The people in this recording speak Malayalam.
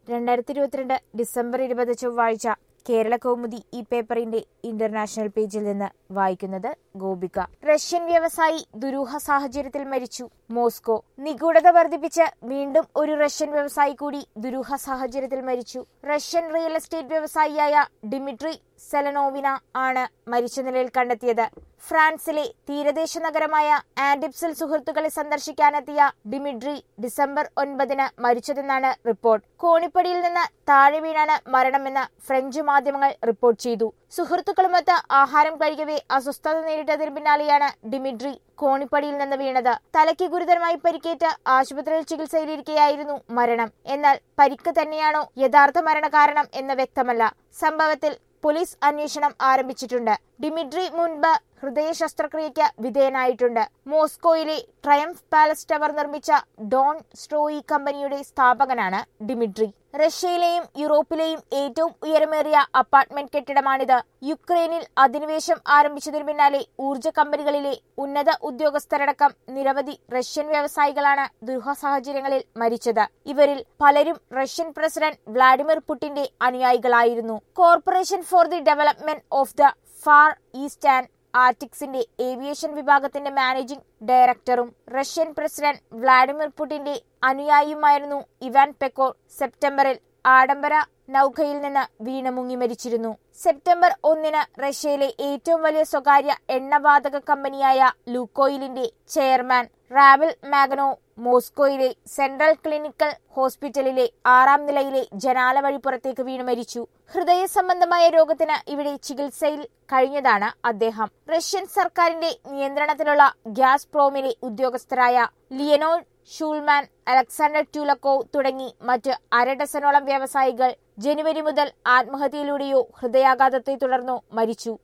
രണ്ടായിരത്തി ഇരുപത്തിരണ്ട് ഡിസംബർ ഇരുപത് ചൊവ്വാഴ്ച കേരള കൗമുദി ഈ പേപ്പറിന്റെ ഇന്റർനാഷണൽ പേജിൽ നിന്ന് വായിക്കുന്നത് ഗോപിക റഷ്യൻ വ്യവസായി ദുരൂഹ സാഹചര്യത്തിൽ മരിച്ചു മോസ്കോ നിഗൂഢത വർദ്ധിപ്പിച്ച് വീണ്ടും ഒരു റഷ്യൻ വ്യവസായി കൂടി ദുരൂഹ സാഹചര്യത്തിൽ മരിച്ചു റഷ്യൻ റിയൽ എസ്റ്റേറ്റ് വ്യവസായിയായ ഡിമിട്രി സെലനോവിന ആണ് മരിച്ച നിലയിൽ കണ്ടെത്തിയത് ഫ്രാൻസിലെ തീരദേശ നഗരമായ ആൻഡിപ്സിൽ സുഹൃത്തുക്കളെ സന്ദർശിക്കാനെത്തിയ ഡിമിട്രി ഡിസംബർ ഒൻപതിന് മരിച്ചതെന്നാണ് റിപ്പോർട്ട് കോണിപ്പടിയിൽ നിന്ന് താഴെ വീണാണ് മരണമെന്ന് ഫ്രഞ്ച് മാധ്യമങ്ങൾ റിപ്പോർട്ട് ചെയ്തു സുഹൃത്തുക്കളുമൊത്ത് ആഹാരം കഴിക്കവേ അസ്വസ്ഥത നേരിട്ടതിന് പിന്നാലെയാണ് ഡിമിട്രി കോണിപ്പടിയിൽ നിന്ന് വീണത് തലയ്ക്ക് ഗുരുതരമായി പരിക്കേറ്റ് ആശുപത്രിയിൽ ചികിത്സയിലിരിക്കെയായിരുന്നു മരണം എന്നാൽ പരിക്ക് തന്നെയാണോ യഥാർത്ഥ മരണകാരണം എന്ന് വ്യക്തമല്ല സംഭവത്തിൽ പോലീസ് അന്വേഷണം ആരംഭിച്ചിട്ടുണ്ട് ഡിമിട്രി മുൻപ് ഹൃദയ ശസ്ത്രക്രിയയ്ക്ക് വിധേയനായിട്ടുണ്ട് മോസ്കോയിലെ ട്രയംഫ് പാലസ് ടവർ നിർമ്മിച്ച ഡോൺ സ്ട്രോയി കമ്പനിയുടെ സ്ഥാപകനാണ് ഡിമിട്രി റഷ്യയിലെയും യൂറോപ്പിലെയും ഏറ്റവും ഉയരമേറിയ അപ്പാർട്ട്മെന്റ് കെട്ടിടമാണിത് യുക്രൈനിൽ അധിനിവേശം ആരംഭിച്ചതിനു പിന്നാലെ ഊർജ്ജ കമ്പനികളിലെ ഉന്നത ഉദ്യോഗസ്ഥരടക്കം നിരവധി റഷ്യൻ വ്യവസായികളാണ് ദുരൂഹ സാഹചര്യങ്ങളിൽ മരിച്ചത് ഇവരിൽ പലരും റഷ്യൻ പ്രസിഡന്റ് വ്ളാഡിമിർ പുടിന്റെ അനുയായികളായിരുന്നു corporation for the development of the Far East and ആർട്ടിക്സിന്റെ ഏവിയേഷൻ വിഭാഗത്തിന്റെ മാനേജിംഗ് ഡയറക്ടറും റഷ്യൻ പ്രസിഡന്റ് വ്ളാഡിമിർ പുടിന്റെ അനുയായിയുമായിരുന്നു ഇവാൻ പെക്കോർ സെപ്റ്റംബറിൽ ആഡംബര നൌകയിൽ നിന്ന് വീണ് മുങ്ങി മരിച്ചിരുന്നു സെപ്റ്റംബർ ഒന്നിന് റഷ്യയിലെ ഏറ്റവും വലിയ സ്വകാര്യ എണ്ണവാതക കമ്പനിയായ ലൂക്കോയിലിന്റെ ചെയർമാൻ റാവൽ മാഗനോ മോസ്കോയിലെ സെൻട്രൽ ക്ലിനിക്കൽ ഹോസ്പിറ്റലിലെ ആറാം നിലയിലെ ജനാല വഴി പുറത്തേക്ക് വീണ് മരിച്ചു ഹൃദയ സംബന്ധമായ രോഗത്തിന് ഇവിടെ ചികിത്സയിൽ കഴിഞ്ഞതാണ് അദ്ദേഹം റഷ്യൻ സർക്കാരിന്റെ നിയന്ത്രണത്തിലുള്ള ഗ്യാസ് പ്രോമിലെ ഉദ്യോഗസ്ഥരായ ലിയനോൾ ഷൂൾമാൻ അലക്സാണ്ടർ ട്യൂലക്കോവ് തുടങ്ങി മറ്റ് അര ഡസനോളം വ്യവസായികൾ ജനുവരി മുതൽ ആത്മഹത്യയിലൂടെയോ ഹൃദയാഘാതത്തെ തുടർന്നോ മരിച്ചു